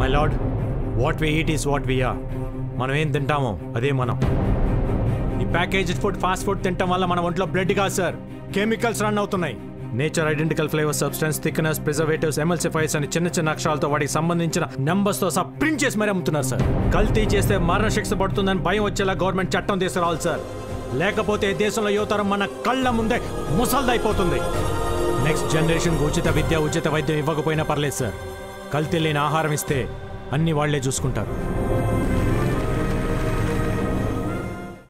my lord what we eat is what we are మనం ఏం తింటామో అదే మనం ఈ ప్యాకేజ్ ఫుడ్ ఫాస్ట్ ఫుడ్ తినటం వల్ల మన ఒంట్లో బ్లడ్ కాదు సార్ కెమికల్స్ రన్ అవుతున్నాయి nature identical flavour substance thickness preservatives emulsifiers అని చిన్న చిన్న అక్షరాలతో వాటికి సంబంధించిన numbers తో సహా ప్రింట్ చేసి మరీ అమ్ముతున్నారు సార్ కల్తీ చేస్తే మరణ శిక్ష పడుతుందని భయం వచ్చేలా గవర్నమెంట్ చట్టం తీసుకురావాలి సార్ లేకపోతే దేశంలో యువతరం మన కళ్ళ ముందే ముసల్దైపోతుంది నెక్స్ట్ జనరేషన్ ఉచిత విద్య ఉచిత వైద్యం ఇవ్వకపోయినా పర్లేదు సార్ కల్తీ లేని ఆహారం ఇస్తే అన్ని వాళ్లే చూసుకుంటారు